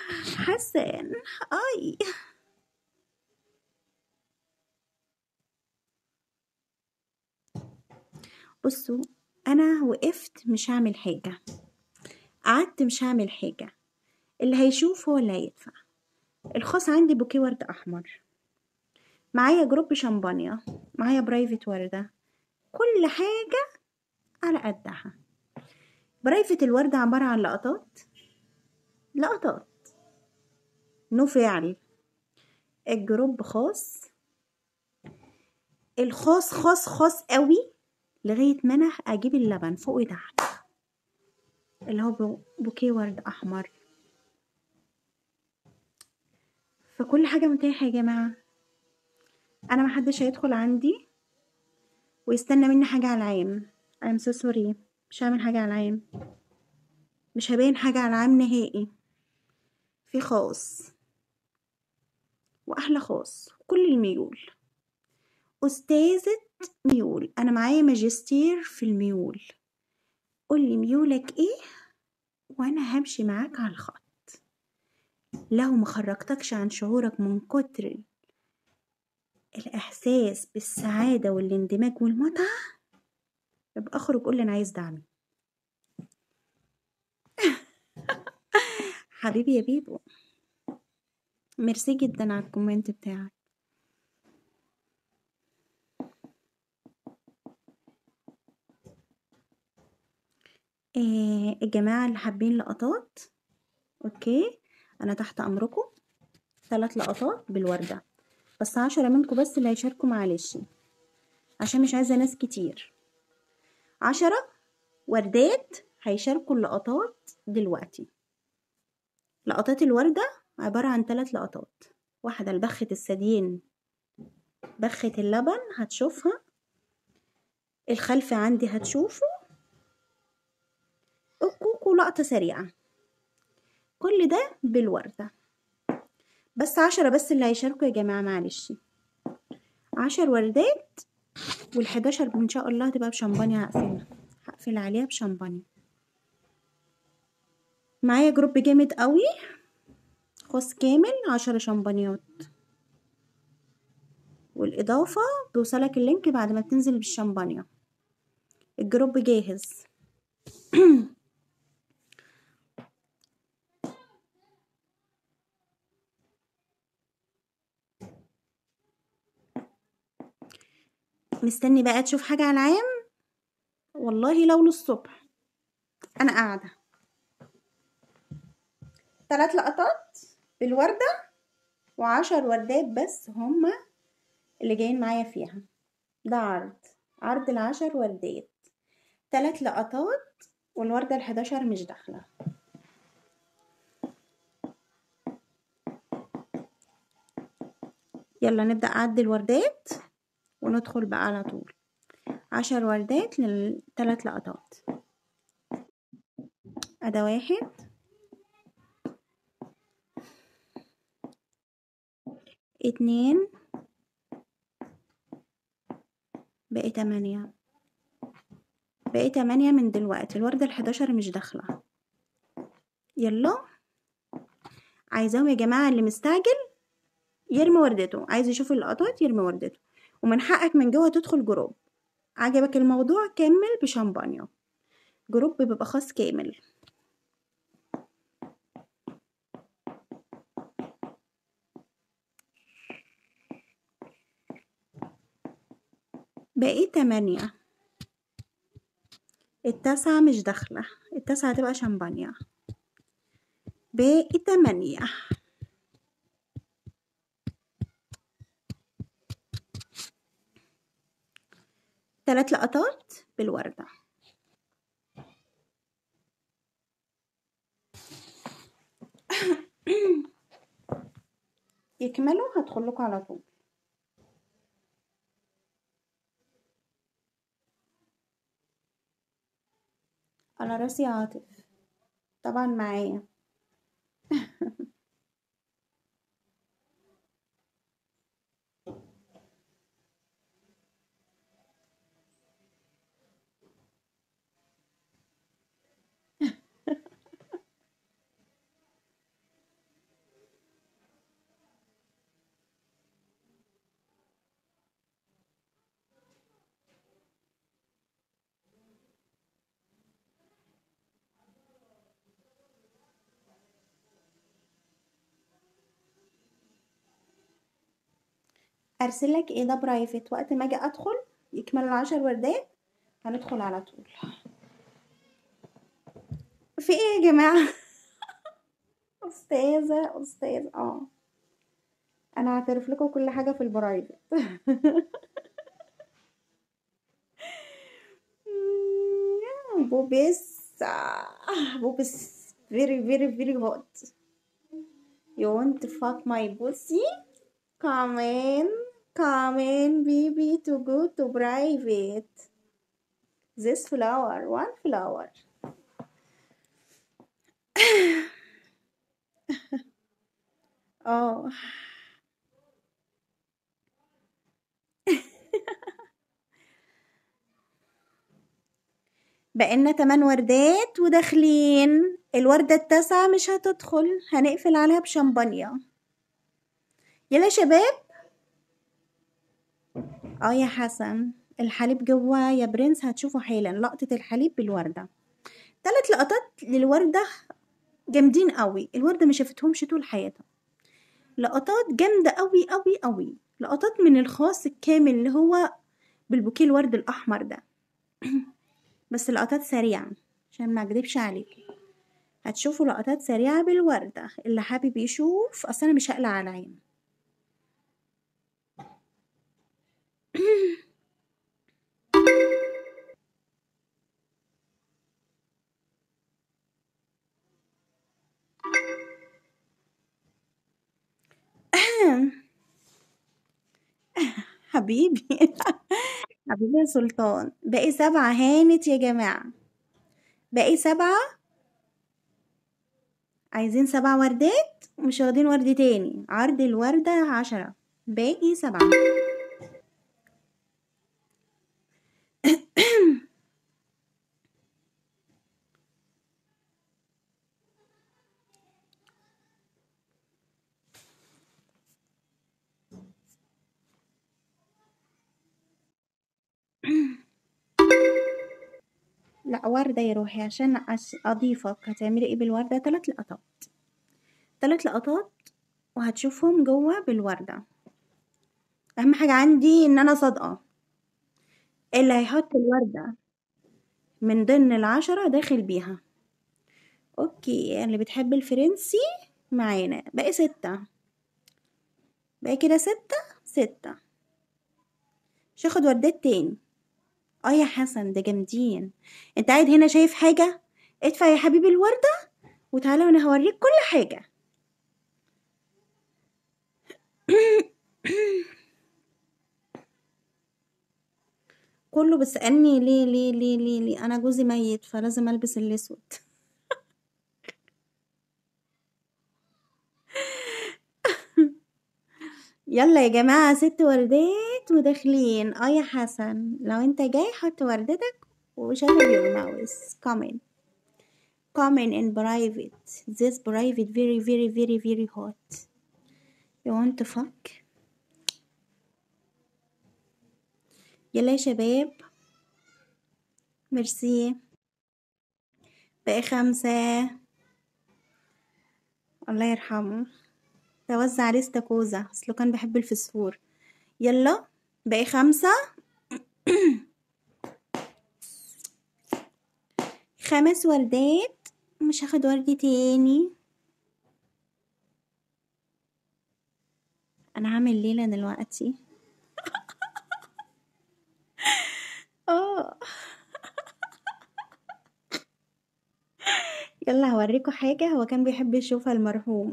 حسن اي بصوا انا وقفت مش هعمل حاجة قعدت مش هعمل حاجة اللي هيشوف هو اللي هيدفع الخاص عندي بوكيه ورد احمر معايا جروب شمبانيا معايا برايفت وردة كل حاجة على قدها برايفت الوردة عبارة عن لقطات لقطات نو فعل الجروب خاص الخاص خاص خاص قوي لغاية ما انا اجيب اللبن فوق وتحت اللي هو بو- بوكيه ورد احمر فكل حاجة متاحة يا جماعة انا محدش هيدخل عندي ويستنى مني حاجة على العام I'm so sorry مش هعمل حاجة على العام مش هبين حاجة على العام نهائي في خاص وأحلى خاص كل الميول أستاذة ميول أنا معايا ماجستير في الميول قولي ميولك إيه وأنا همشي معاك على الخط لو ما خرجتكش عن شعورك من كتر الإحساس بالسعادة والاندماج والمتعة يبقى اخرج قول لي انا عايز دعم حبيبي يا بيبو ميرسي جدا على الكومنت بتاعك إيه الجماعة اللي حابين لقطات اوكي انا تحت امركم ثلاث لقطات بالوردة بس عشرة منكم بس اللي هيشاركوا معلش عشان مش عايزة ناس كتير عشرة وردات هيشاركوا اللقطات دلوقتي لقطات الوردة عبارة عن ثلاث لقطات واحدة لبخة الثديين بخة اللبن هتشوفها الخلف عندي هتشوفه الكوكو لقطة سريعة كل ده بالوردة بس عشرة بس اللي هيشاركوا يا جماعة معلش عشر وردات والحداشر ان شاء الله هتبقى بشمبانيا هقفلها هقفل عليها بشمبانيا معايا جروب جامد قوي خاص كامل عشر شمبانيات والإضافة بيوصلك اللينك بعد ما تنزل بالشمبانيا الجروب جاهز مستني بقى تشوف حاجة على العام والله لو للصبح أنا قاعدة ثلاث لقطات بالوردة وعشر وردات بس هما اللي جايين معايا فيها ده عرض عرض العشر وردات ثلاث لقطات والوردة الحداشر مش داخلة يلا نبدأ عد الوردات وندخل بقى على طول عشر وردات للثلاث لقطات أدا واحد اتنين بقي تمانية بقي تمانية من دلوقتي الوردة الحداشر مش داخلة يلا عايزاهم يا جماعة اللي مستعجل يرمي وردته عايز يشوف اللقطات يرمي وردته ومن حقك من جوه تدخل جروب عجبك الموضوع كمل بشامبانيا جروب بيبقى خاص كامل باقي تمانية التاسعة مش داخلة التاسعة هتبقى شامبانيا باقي تمانية تلات لقطات بالوردة يكملوا هدخلكوا على طول على راسي عاطف طبعا معايا ارسل لك ايه ده برايفت وقت ما اجي ادخل يكمل العشر وردات هندخل على طول في ايه يا جماعة استاذة استاذة اه انا هعترف لكم كل حاجة في البرايفت بوبس بوبس very very very hot you want to fuck my pussy come in come in baby to go to private this flower one flower اه بقينا تمن وردات وداخلين الوردة التاسعة مش هتدخل هنقفل عليها بشمبانيا يلا يا شباب اه يا حسن الحليب جوا يا برنس هتشوفوا حالا لقطة الحليب بالوردة تلات لقطات للوردة جامدين قوي الوردة ما شافتهمش طول حياتها لقطات جامدة قوي قوي قوي لقطات من الخاص الكامل اللي هو بالبوكيه الورد الأحمر ده بس لقطات سريعة عشان ما اكدبش عليكم هتشوفوا لقطات سريعة بالوردة اللي حابب يشوف أصل أنا مش هقلع على عين حبيبي حبيبي يا سلطان باقي سبعة هانت يا جماعة باقي سبعة عايزين سبع وردات ومش واخدين ورد تاني عرض الوردة عشرة باقي سبعة لا وردة يا روحي عشان أش- أضيفك هتعملي ايه بالوردة تلات لقطات تلات لقطات وهتشوفهم جوه بالوردة أهم حاجة عندي إن أنا صادقة اللي هيحط الوردة من ضمن العشرة داخل بيها اوكي اللي بتحب الفرنسي معانا باقي ستة باقي كده ستة ستة مش هاخد وردات تاني اه يا حسن ده جامدين انت قاعد هنا شايف حاجة ادفع يا حبيبي الوردة وتعالى وانا هوريك كل حاجة كله بيسألني ليه ليه ليه ليه ليه انا جوزي ميت فلازم البس الاسود يلا يا جماعة ست وردات وداخلين اه يا حسن لو انت جاي حط وردتك وشغل your mouse comment comment in private this private very very very very hot you want to fuck يلا يا شباب ميرسي باقي خمسة الله يرحمه توزع عليه استاكوزا اصله كان بيحب الفسفور يلا باقي خمسة خمس وردات مش هاخد ورد تاني انا هعمل ليلة دلوقتي اه يلا هوريكم حاجة هو كان بيحب يشوفها المرحوم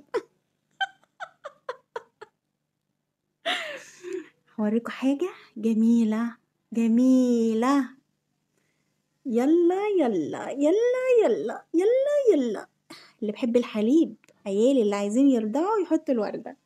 هوريكم حاجة جميلة جميلة يلا يلا يلا يلا يلا يلا اللي بحب الحليب عيالي اللي عايزين يرضعوا يحطوا الوردة